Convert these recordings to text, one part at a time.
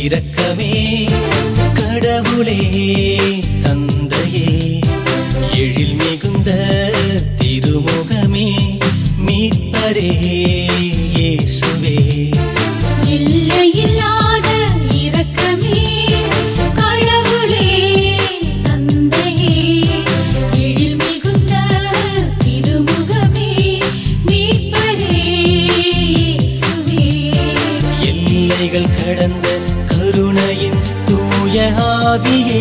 இரக்கமே கடவுளே தந்தையே எழில் மிகுந்த திருமுகமே மீட்பரே இயேசுவே எல்லையில்லாத இரக்கமே கடவுளே தந்தையே எழில் மிகுந்த திருமுகமே மீட்பரே இயேசுவே எல்லைகள் கடந்த கருணையின் தூய ஆவியே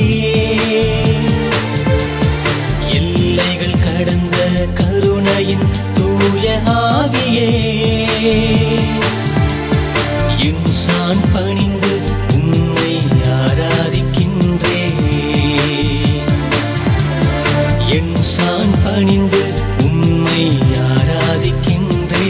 எல்லைகள் கடந்த கருணையின் தூய ஆவியே இன்சான் பணிந்து உன்னை ஆராதிக்கின்றே என்சான் பணிந்து உம்மை ஆராதிக்கின்றே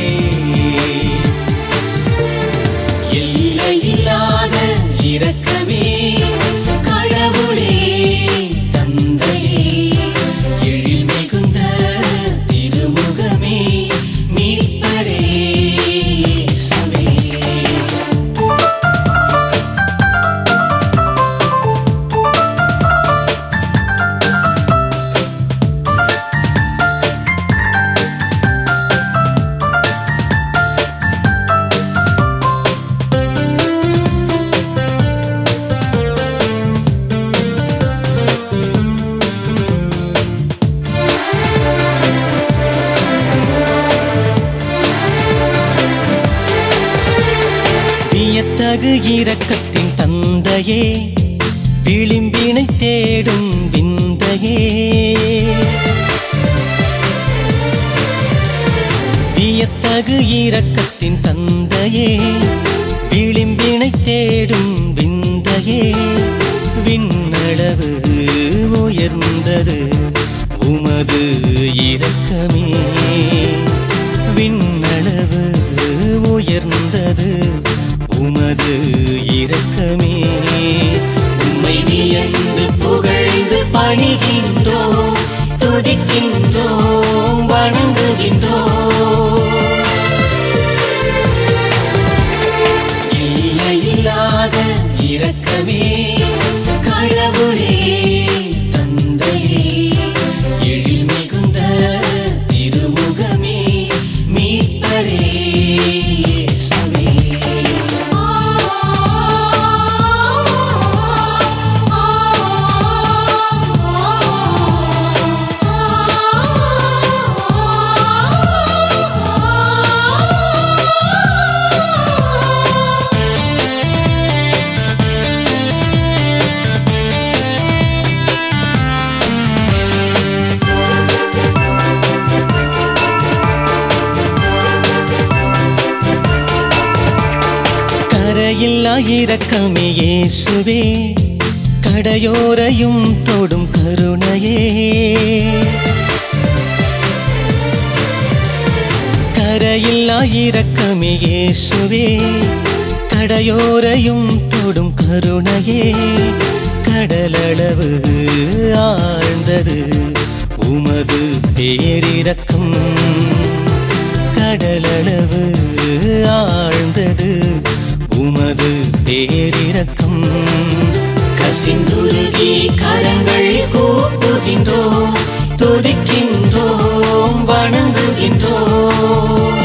எல்லையில்லாத இரக்கமே கடவுளே தந்தையே எழில் மிகுந்த திருமுகமே மீட்பரே இயேசுவே வியத்தகு இரக்கத்தின் தந்தையே விளிம்பினை தேடும் விந்தையே வியத்தகு இரக்கத்தின் தந்தையே விளிம்பினை தேடும் விந்தையே விண்ணளவு உயர்ந்தது உமது இரக்கமே விண்ணளவு உயர்ந்தது உமது இரக்கமே உம்மை வியந்து புகழ்ந்து பணிகின்றோம் துதிக்கின்றோம் வணங்குகின்றோம் எல்லையில்லாத இரக்கமே கடவுளே தந்தையே எழில் மிகுந்த திருமுகமே மீட்பரே இயேசுவே. கரையில்லா இரக்கமே இயேசுவே கடையோரையும் தொடும் கருணையே கரையில்லா இரக்கமே இயேசுவே கடையோரையும் தொடும் கருணையே கடலளவு ஆழ்ந்தது உமது பேரிரக்கம் கடலளவு ஆழ்ந்தது உமது பேரிரக்கம் கசிந்துருகி கரங்கள் கூப்புகின்றோம் துதிக்கின்றோம் வணங்குகின்றோம்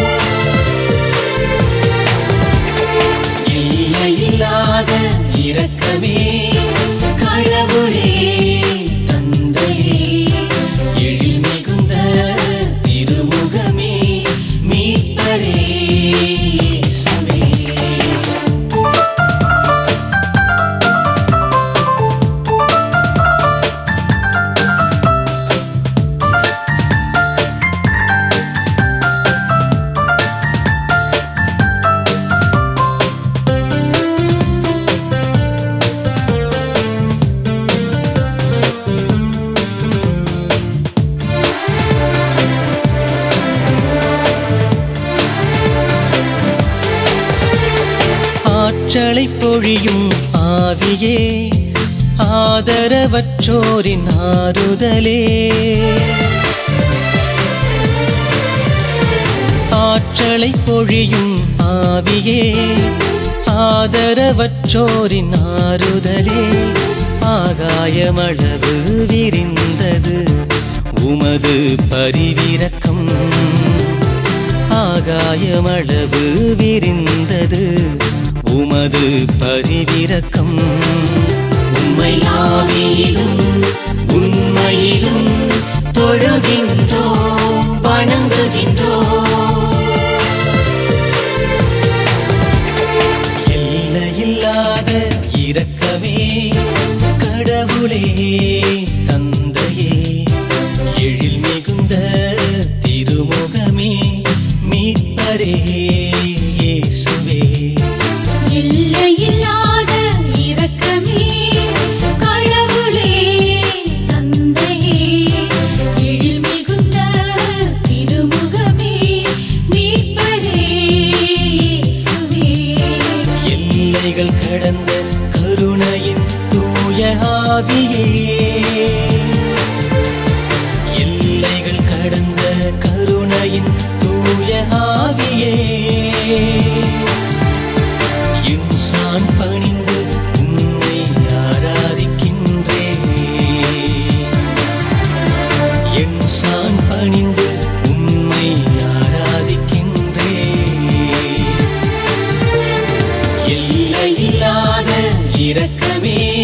எல்லையில்லாத இரக்கமே கடவுளே தந்தையே எழில் மிகுந்த திருமுகமே மீட்பரே இயேசுவே. ஆற்றலை பொழியும் ஆவியே ஆதரவற்றோரின் ஆறுதலே ஆற்றலை பொழியும் ஆவியே ஆதரவற்றோரின் ஆறுதலே ஆகாயமளவு விரிந்தது உமது பரிவிரக்கம் ஆகாயமளவு விரிந்தது உமது பரிவிரக்கம் உம்மையாவியிலும் உண்மையிலும் தொழுகின்றோம் வணங்குகின்றோம் எல்லையில்லாத இரக்கமே கடவுளே தந்தையே எழில் மிகுந்த திருமுகமே மீட்பரே இயேசுவே எல்லையில்லாத இரக்கமே கடவுளே தந்தையே எழில் மிகுந்த திருமுகமே மீட்பரே இயேசுவே எல்லைகள் கடந்த கருணையின் தூய ஆவியே எல்லைகள் கடந்த கருணையின் தூய ஆவியே இன்சான் பணிந்து உன்னை ஆராதிக்கின்றே இன்சான் பணிந்து உம்மை ஆராதிக்கின்றே எல்லையில்லாத இரக்கமே